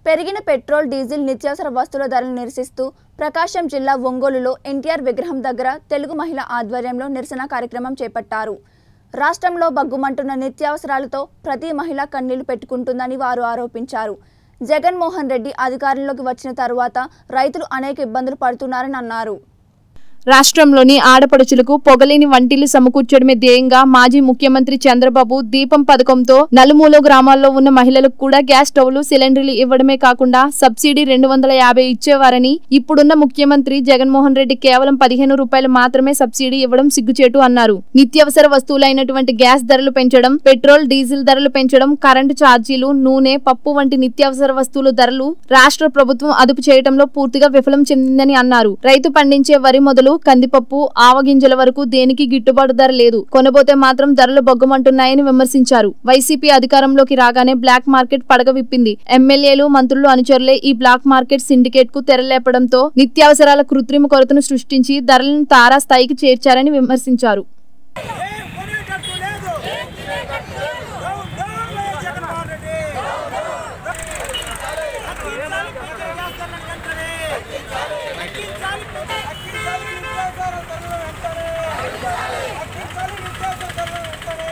పెరిగిన petrol diesel నిత్యావసర వస్తువుల ధరలు నిరసిస్తూ ప్రకాశం జిల్లా ఒంగోలులో ఎన్టీఆర్ విగ్రహం దగ్గర తెలుగు మహిళ ఆధ్వర్యంలో నిరసన కార్యక్రమం చేపట్టారు రాష్ట్రంలో బగ్గుమంటున్న నిత్యావసరాలతో ప్రతి మహిళ కన్నీళ్లు పెట్టుకుంటుందని వారు ఆరోపించారు జగన్మోహన్ రెడ్డి అధికారంలోకి వచ్చిన తరువాత రైతులు అనేక ఇబ్బందులు పడుతున్నారని అన్నారు రాష్ట్రంలోని ఆడపడుచులకు పొగలేని వంటిల్లు సమకూర్చడమే ధ్యేయంగా మాజీ ముఖ్యమంత్రి చంద్రబాబు దీపం పథకంతో నలుమూల గ్రామాల్లో ఉన్న మహిళలకు కూడా గ్యాస్ స్టవ్లు సిలిండర్లు ఇవ్వడమే కాకుండా సబ్సిడీ రెండు వందల యాభై ఇచ్చేవారని ఇప్పుడున్న ముఖ్యమంత్రి జగన్మోహన్ రెడ్డి కేవలం పదిహేను రూపాయలు మాత్రమే సబ్సిడీ ఇవ్వడం సిగ్గుచేటు అన్నారు నిత్యావసర వస్తువులైనటువంటి గ్యాస్ ధరలు పెంచడం పెట్రోల్ డీజిల్ ధరలు పెంచడం కరెంటు ఛార్జీలు నూనె పప్పు వంటి నిత్యావసర వస్తువుల ధరలు రాష్ట్ర ప్రభుత్వం అదుపు చేయడంలో పూర్తిగా విఫలం చెందిందని అన్నారు రైతు పండించే వరి మొదలు కందిపప్పు ఆవగింజల వరకు దేనికి గిట్టుబాటు ధర లేదు కొనబోతే మాత్రం ధరలు బొగ్గమంటున్నాయని విమర్శించారు వైసీపీ అధికారంలోకి రాగానే బ్లాక్ మార్కెట్ పడగ విప్పింది ఎమ్మెల్యేలు మంత్రులు అనుచరులే ఈ బ్లాక్ మార్కెట్ సిండికేట్ కు తెరలేపడంతో నిత్యావసరాల కృత్రిమ కొరతను సృష్టించి ధరలను తారా స్థాయికి చేర్చారని విమర్శించారు ఏం కొనేటట్టు లేదు down down YS Jaganmohan Reddy తగ్గించాలి పీకే వ్యాసాలను వెంటనే తగ్గించాలి తగ్గించాలి నిత్యావసర ధరలు వెంటనే తగ్గించాలి నిత్యావసర ధరలు వెంటనే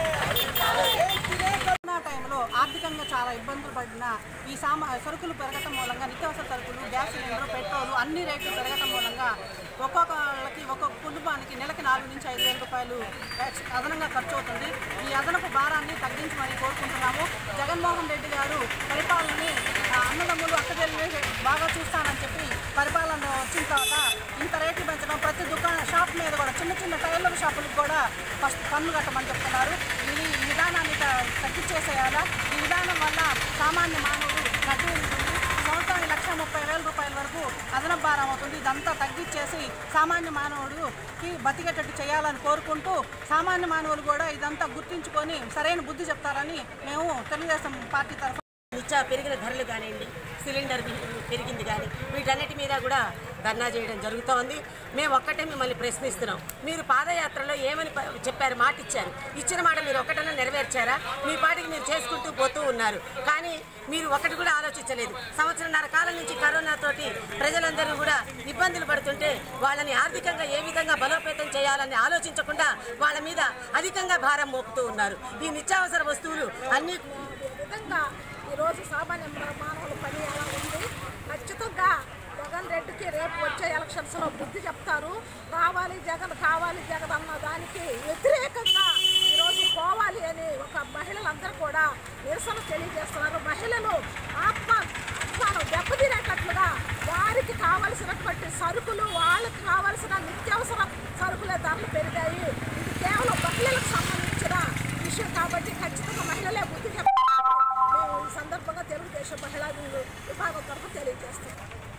ఏం తినే కరోనా టైంలో ఆర్థికంగా చాలా ఇబ్బందులు పడిన ఈ సామా సరుకులు పెరగటం మూలంగా నిత్యావసర సరుకులు గ్యాస్ సిలిండర్ పెట్రోల్ అన్ని రేట్లు పెరగటం మూలంగా ఒక్కొక్కళ్ళకి ఒక్కొక్క కుటుంబానికి నెలకి నాలుగు నుంచి ఐదు వేల రూపాయలు ఎక్స్- అదనంగా ఖర్చు అవుతుంది ఈ అదనపు భారాన్ని తగ్గించమని కోరుకుంటున్నాము జగన్మోహన్ రెడ్డి గారు పరిపాలనని ఆ, అన్నదమ్ములు అక్కచెల్లి బాగా చూస్తానని చెప్పి పరిపాలన వచ్చిన తర్వాత ఇంత రేట్లు పెంచడం ప్రతి దుకాణ షాప్ మీద కూడా చిన్న చిన్న టైలర్ షాపులకు కూడా ఫస్ట్ పన్ను కట్టమని చెప్తున్నారు ఇది ఈ విధానాన్ని త- తగ్గించేసేయాలా ఈ విధానం వల్ల సామాన్య మానవుడు నడ్డు ఉంటుంది సంవత్సరం లక్ష ముప్పై వేల రూపాయల వరకు అదనపు భారం అవుతుంది ఇదంతా తగ్గించేసి సామాన్య మానవుడికి బతికేటట్టు చేయాలని కోరుకుంటూ సామాన్య మానవులు కూడా ఇదంతా గుర్తించుకొని సరైన బుద్ధి చెప్తారని మేము తెలుగుదేశం పార్టీ తరఫున నిత్య పెరిగిన ధరలు కానివ్వండి సిలిండర్ బి- పెరిగింది కానీ వీటన్నిటి మీద కూడా ధర్నా చేయడం జరుగుతూ ఉంది మేము ఒక్కటే మిమ్మల్ని ప్రశ్నిస్తున్నాం మీరు పాదయాత్రలో ఏమని ప- చెప్పారు మాట ఇచ్చారు ఇచ్చిన మాట మీరు ఒక్కటన్నా నెరవేర్చారా మీ పాటికి మీరు చేసుకుంటూ పోతూ ఉన్నారు కానీ మీరు ఒకటి కూడా ఆలోచించలేదు సంవత్సరంన్నర కాలం నుంచి కరోనాతోటి ప్రజలందరూ కూడా ఇబ్బందులు పడుతుంటే వాళ్ళని ఆర్థికంగా ఏ విధంగా బలోపేతం చేయాలని ఆలోచించకుండా వాళ్ళ మీద అధికంగా భారం మోపుతూ ఉన్నారు ఈ నిత్యావసర వస్తువులు అన్ని విధంగా ఈరోజు సామాన్య మానవుల పని ఎలా ఉంది ఖచ్చితంగా జగన్ రెడ్డికి రేపు వచ్చే ఎలక్షన్స్లో బుద్ధి చెప్తారు రావాలి జగన్ కావాలి జగన్ అన్న దానికి వ్యతిరేకంగా ఈరోజు పోవాలి అని ఒక మహిళలందరూ కూడా నిరసన తెలియజేస్తున్నారు మహిళలు ఆత్మ అభిమానం దెబ్బతినేటట్లుగా వారికి కావలసినటువంటి సరుకులు వాళ్ళకి కావలసిన నిత్యావసర సరుకుల ధరలు పెరిగాయి ఇది కేవలం మహిళలకు సంబంధించిన విషయం కాబట్టి ఖచ్చితంగా మహిళలే బుద్ధి చెప్తారు మేము ఈ సందర్భంగా తెలుగుదేశం మహిళా విభాగం తరఫు తెలియజేస్తున్నాం